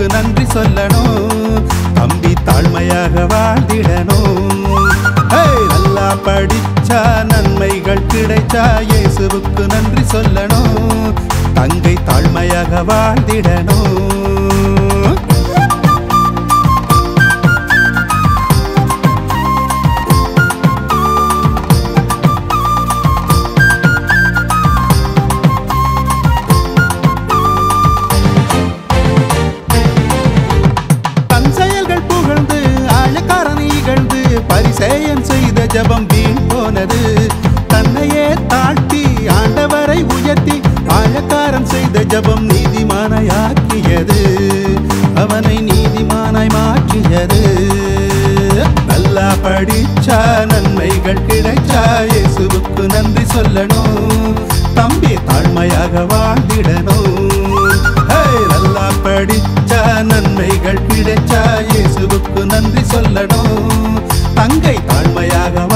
இயேசுவுக்கு நன்றி சொல்லணும் தம்பி தாழ்மையாக வாழ்ந்திடணும் ஏய், நல்லா படிச்சா நன்மைகள் கிடைச்சா இயேசுவுக்கு நன்றி சொல்லணும் தங்கை தாழ்மையாக வாழ்ந்திடணும் தன் செயல்கள் புகழ்ந்து ஆழக்காரன் இகழ்ந்து பரிசேயன் செய்த ஜபம் வீண் போனது தன்னையே தாழ்த்தி ஆண்டவரை உயர்த்தி ஆழக்காரன் செய்த ஜபம் நீதிமானாயாக்கியது அவனை நீதிமானாய் மாற்றியது நல்லா படிச்சா நன்மைகள் கிடைச்சா இயேசுவுக்கு நன்றி சொல்லணும் தம்பி தாழ்மையாக வாழ்ந்திடணும் ஹேய், நல்லா படிச்சா நன்மைகள் கிடைச்சா இயேசுவுக்கு நன்றி சொல்லணும் தங்கை தாழ்மையாக